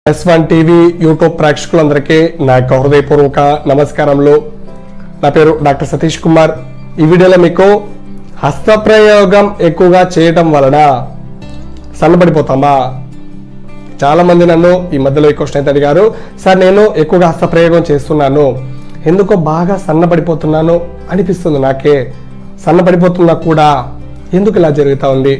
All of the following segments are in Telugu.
ఎస్ వన్ టీవీ యూట్యూబ్ ప్రేక్షకులందరికీ నా యొక్క హృదయపూర్వక నమస్కారములు నా పేరు డాక్టర్ సతీష్ కుమార్ ఈ వీడియోలో మీకు హస్తప్రయోగం ఎక్కువగా చేయటం వలన సన్నబడిపోతామా చాలా మంది నన్ను ఈ మధ్యలో ఈ క్వశ్చన్ అయితే అడిగారు సార్ నేను ఎక్కువగా హస్తప్రయోగం చేస్తున్నాను ఎందుకో బాగా సన్నబడిపోతున్నాను అనిపిస్తుంది నాకే సన్నబడిపోతున్నా కూడా ఎందుకు ఇలా జరుగుతూ ఉంది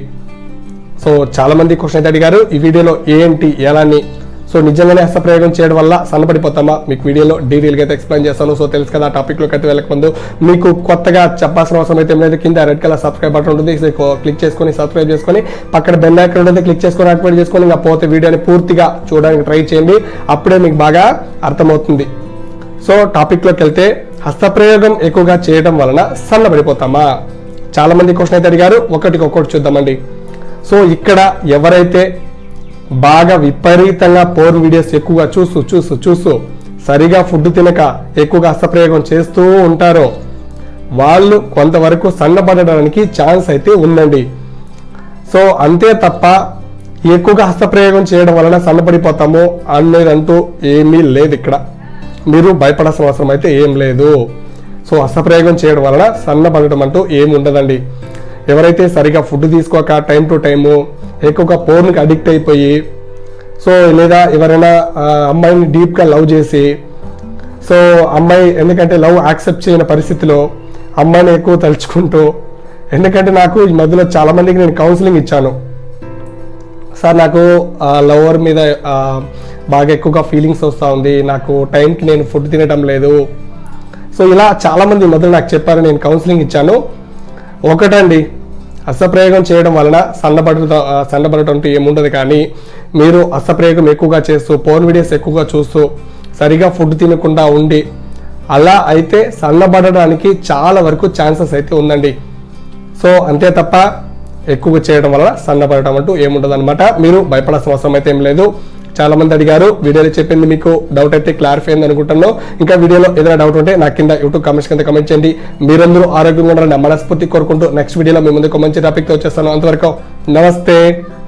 సో చాలా మంది క్వశ్చన్ అయితే అడిగారు ఈ వీడియోలో ఏంటి ఎలా అని సో నిజంగానే హస్తప్రయోగం చేయడం వల్ల సన్నపడిపోతామా మీకు వీడియోలో డీటెయిల్గా అయితే ఎక్స్ప్లెయిన్ చేస్తాను సో తెలుసు కదా టాపిక్లోకి అయితే వెళ్ళకముందు మీకు కొత్తగా చెప్పాల్సిన అవసరం అయితే ఏం లేదు కింద రెడ్ కలర్ సబ్స్క్రైబ్ బటన్ ఉంటుంది సో క్లిక్ చేసుకొని సబ్స్క్రైబ్ చేసుకొని పక్కన బెల్ ఐకాన్ ఉంటుంది క్లిక్ చేసుకొని యాక్టివేట్ చేసుకొని ఇంకా పోతే వీడియోని పూర్తిగా చూడడానికి ట్రై చేయండి అప్పుడే మీకు బాగా అర్థమవుతుంది సో టాపిక్లోకి వెళ్తే హస్తప్రయోగం ఎక్కువగా చేయడం వలన సన్నబడిపోతామా చాలా మంది క్వశ్చన్ అయితే అడిగారు ఒకటికి ఒక్కటి చూద్దామండి సో ఇక్కడ ఎవరైతే బాగా విపరీతంగా పోర్ వీడియోస్ ఎక్కువగా చూస్తూ చూస్తూ చూస్తూ సరిగా ఫుడ్ తినక ఎక్కువగా హస్తప్రయోగం చేస్తూ ఉంటారో వాళ్ళు కొంతవరకు సన్నబడడానికి ఛాన్స్ అయితే ఉందండి సో అంతే తప్ప ఎక్కువగా హస్తప్రయోగం చేయడం వలన సన్నపడిపోతాము అనేదంటూ ఏమీ లేదు ఇక్కడ మీరు భయపడాల్సిన అవసరం అయితే ఏం లేదు సో హస్తప్రయోగం చేయడం వలన సన్నపడటం అంటూ ఏమి ఉండదండి ఎవరైతే సరిగా ఫుడ్ తీసుకోక టైం టు టైము ఎక్కువగా పోర్న్కి అడిక్ట్ అయిపోయి సో లేదా ఎవరైనా ఆ, అమ్మాయిని డీప్గా లవ్ చేసి సో అమ్మాయి ఎందుకంటే లవ్ యాక్సెప్ట్ చేయని పరిస్థితిలో అమ్మాయిని ఎక్కువ తలుచుకుంటూ ఎందుకంటే నాకు ఈ మధ్యలో చాలా మందికి నేను కౌన్సిలింగ్ ఇచ్చాను సార్ నాకు లవర్ మీద ఆ, బాగా ఎక్కువగా ఫీలింగ్స్ వస్తూ ఉంది నాకు టైంకి నేను ఫుడ్ తినటం లేదు సో ఇలా చాలా మంది ఈ మధ్యలో నాకు చెప్పారు నేను కౌన్సిలింగ్ ఇచ్చాను ఒకటండి హస్తప్రయోగం చేయడం వలన సన్నబడట ఆ, సన్నబడటం అంటూ ఏముండదు కానీ మీరు హస్తప్రయోగం ఎక్కువగా చేస్తూ పోన్ వీడియోస్ ఎక్కువగా చూస్తూ సరిగా ఫుడ్ తినకుండా ఉండి అలా అయితే సన్నబడడానికి చాలా వరకు ఛాన్సెస్ అయితే ఉందండి సో అంతే తప్ప ఎక్కువగా చేయడం వల్ల సన్నపడటం అంటూ ఏముండదు అనమాట మీరు భయపడాల్సిన అవసరం అయితే ఏం లేదు చాలా మంది అడిగారు వీడియోలో చెప్పింది మీకు డౌట్ అయితే క్లారిఫై అయింది అనుకుంటున్నాను ఇంకా వీడియోలో ఏదైనా డౌట్ ఉంటే నాకు కింద యూట్యూబ్ కామెంట్స్ కింద కమెంట్ చేయండి మీరందరూ ఆరోగ్యంగా ఉండాలని మనస్ఫూర్తి కోరుకుంటూ నెక్స్ట్ వీడియోలో మీ ముందుకు మంచి టాపిక్తో వచ్చేస్తాను అంతవరకు నమస్తే